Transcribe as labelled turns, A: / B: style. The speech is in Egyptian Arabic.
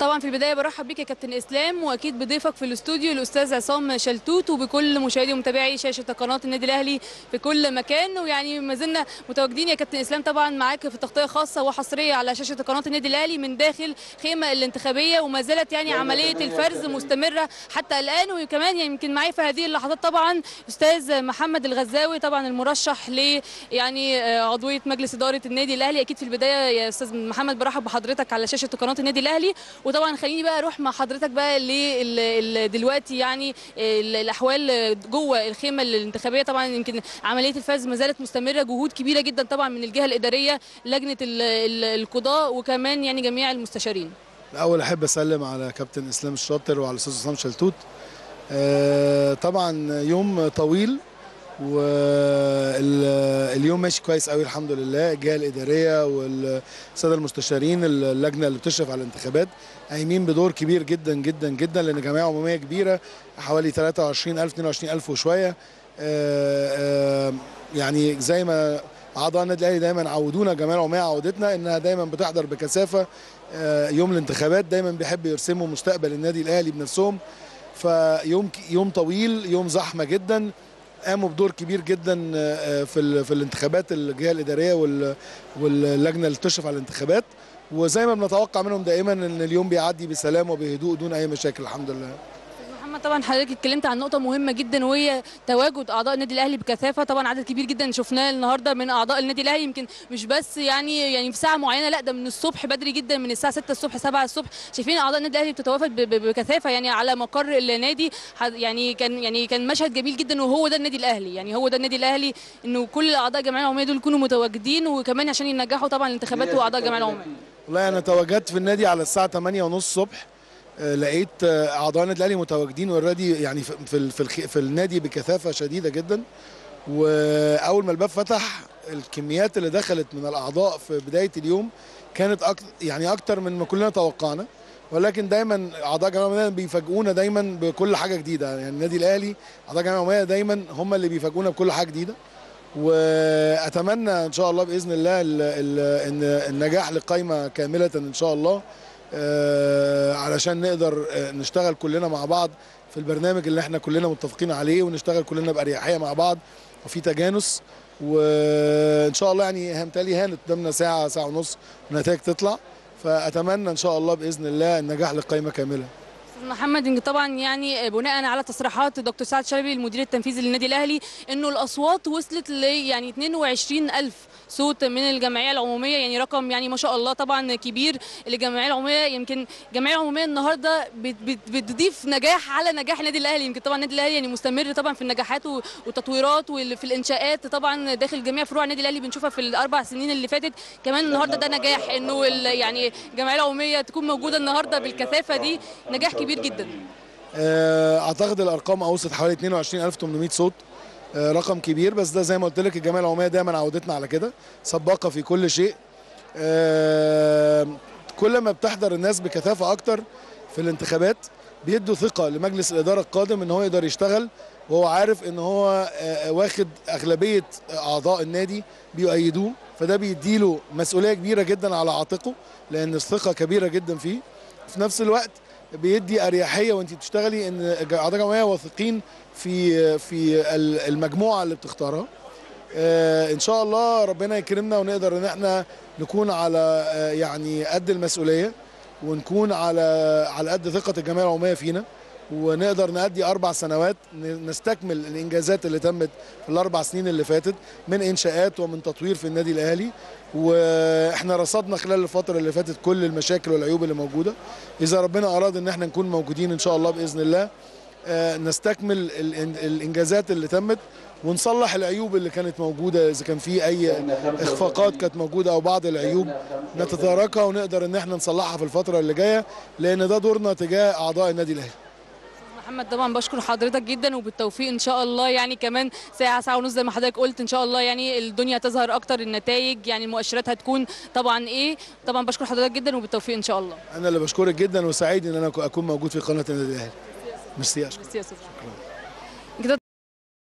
A: طبعا في البدايه برحب بيك يا كابتن اسلام واكيد بضيفك في الاستوديو الاستاذ عصام شلتوت وبكل مشاهدي ومتابعي شاشه قناه النادي الاهلي في كل مكان ويعني ما زلنا متواجدين يا كابتن اسلام طبعا معاك في تغطيه خاصه وحصريه على شاشه قناه النادي الاهلي من داخل خيمه الانتخابيه وما زالت يعني عمليه الفرز مستمره حتى الان وكمان يعني يمكن معي في هذه اللحظات طبعا استاذ محمد الغزاوي طبعا المرشح ل يعني عضويه مجلس اداره النادي الاهلي اكيد في البدايه يا استاذ محمد برحب بحضرتك على شاشه قناه النادي الاهلي وطبعا خليني بقى اروح مع حضرتك بقى ل دلوقتي يعني الاحوال جوه الخيمه الانتخابيه طبعا يمكن عمليه الفرز ما زالت مستمره جهود كبيره جدا طبعا من الجهه الاداريه لجنه القضاء وكمان يعني جميع المستشارين
B: الاول احب اسلم على كابتن اسلام الشاطر وعلى الاستاذ عصام شلتوت آه طبعا يوم طويل واليوم ماشي كويس قوي الحمد لله الجهه الاداريه والساده المستشارين اللجنه اللي بتشرف على الانتخابات قايمين بدور كبير جدا جدا جدا لان جمعيه عموميه كبيره حوالي 23000 22000 وشويه آآ آآ يعني زي ما اعضاء النادي الاهلي دايما عودونا الجمعيه العموميه عودتنا انها دايما بتحضر بكثافه يوم الانتخابات دايما بيحبوا يرسموا مستقبل النادي الاهلي بنفسهم فيوم يوم طويل يوم زحمه جدا قاموا بدور كبير جدا في في الانتخابات الجهه الاداريه واللجنه اللي تشرف على الانتخابات وزي ما بنتوقع منهم دائما ان اليوم بيعدي بسلام وبهدوء دون اي مشاكل الحمد لله
A: محمد طبعا حضرتك اتكلمت عن نقطه مهمه جدا وهي تواجد اعضاء النادي الاهلي بكثافه طبعا عدد كبير جدا شفناه النهارده من اعضاء النادي الاهلي يمكن مش بس يعني يعني في ساعه معينه لا ده من الصبح بدري جدا من الساعه 6 الصبح 7 الصبح شايفين اعضاء النادي الاهلي بتتوافد بكثافه يعني على مقر النادي يعني كان يعني كان مشهد جميل جدا وهو ده النادي الاهلي يعني هو ده النادي الاهلي انه كل اعضاء الجمعيه العموميه دول يكونوا متواجدين وكمان عشان ينجحوا طبعا الانتخابات واعضاء الجمعيه العموميه
B: والله انا تواجدت في النادي على الساعه 8 ونص الصبح لقيت اعضاء النادي الاهلي متواجدين اوريدي يعني في في في النادي بكثافه شديده جدا واول ما الباب فتح الكميات اللي دخلت من الاعضاء في بدايه اليوم كانت أكتر يعني اكتر من ما كلنا توقعنا ولكن دايما اعضاء الجمعيه العموميه بيفاجئونا دايما بكل حاجه جديده يعني النادي الاهلي اعضاء الجمعيه العموميه دايما هم اللي بيفاجئونا بكل حاجه جديده واتمنى ان شاء الله باذن الله ان النجاح لقائمه كامله ان شاء الله آه علشان نقدر آه نشتغل كلنا مع بعض في البرنامج اللي احنا كلنا متفقين عليه ونشتغل كلنا باريحيه مع بعض وفي تجانس وان شاء الله يعني همتالي هانت قدامنا ساعه ساعه ونص والنتائج تطلع فاتمنى ان شاء الله باذن الله النجاح للقائمه كامله
A: محمد طبعا يعني بناء على تصريحات دكتور سعد شلبي المدير التنفيذي للنادي الاهلي انه الاصوات وصلت ل يعني 22000 صوت من الجمعيه العموميه يعني رقم يعني ما شاء الله طبعا كبير للجمعيه العموميه يمكن الجمعيه العموميه النهارده بتضيف نجاح على نجاح النادي الاهلي يمكن طبعا النادي الاهلي يعني مستمر طبعا في النجاحات والتطويرات وفي الانشاءات طبعا داخل جميع فروع النادي الاهلي بنشوفها في الاربع سنين اللي فاتت كمان النهارده ده نجاح انه يعني الجمعيه العموميه تكون موجوده النهارده بالكثافه دي نجاح كبير جدا
B: اعتقد الارقام اوصلت حوالي 22800 صوت رقم كبير بس ده زي ما قلت لك الجمعيه العموميه دايما عودتنا على كده سباقه في كل شيء كل ما بتحضر الناس بكثافه اكتر في الانتخابات بيدوا ثقه لمجلس الاداره القادم ان هو يقدر يشتغل وهو عارف ان هو واخد اغلبيه اعضاء النادي بيؤيدوه فده بيديله مسؤوليه كبيره جدا على عاتقه لان الثقه كبيره جدا فيه في نفس الوقت بيدي اريحيه وانت بتشتغلي ان اعضاء الجمعيه واثقين في في المجموعه اللي بتختارها ان شاء الله ربنا يكرمنا ونقدر ان احنا نكون على يعني قد المسؤوليه ونكون على على قد ثقه الجمعيه العموميه فينا ونقدر نأدي أربع سنوات نستكمل الإنجازات اللي تمت في الأربع سنين اللي فاتت من إنشاءات ومن تطوير في النادي الأهلي وإحنا رصدنا خلال الفترة اللي فاتت كل المشاكل والعيوب اللي موجودة إذا ربنا أراد إن إحنا نكون موجودين إن شاء الله بإذن الله نستكمل الإنجازات اللي تمت ونصلح العيوب اللي كانت موجودة إذا كان في أي إخفاقات كانت موجودة أو بعض العيوب نتداركها ونقدر إن إحنا نصلحها في الفترة اللي جاية لأن ده دورنا تجاه أعضاء النادي الأهلي
A: محمد طبعا بشكر حضرتك جدا وبالتوفيق ان شاء الله يعني كمان ساعه ساعه ونص زي ما حضرتك قلت ان شاء الله يعني الدنيا تظهر اكتر النتائج يعني المؤشرات هتكون طبعا ايه طبعا بشكر حضرتك جدا وبالتوفيق ان شاء الله
B: انا اللي بشكرك جدا وسعيد ان انا اكون موجود في قناه النادي الاهلي ميرسي
A: ميرسي يا استاذ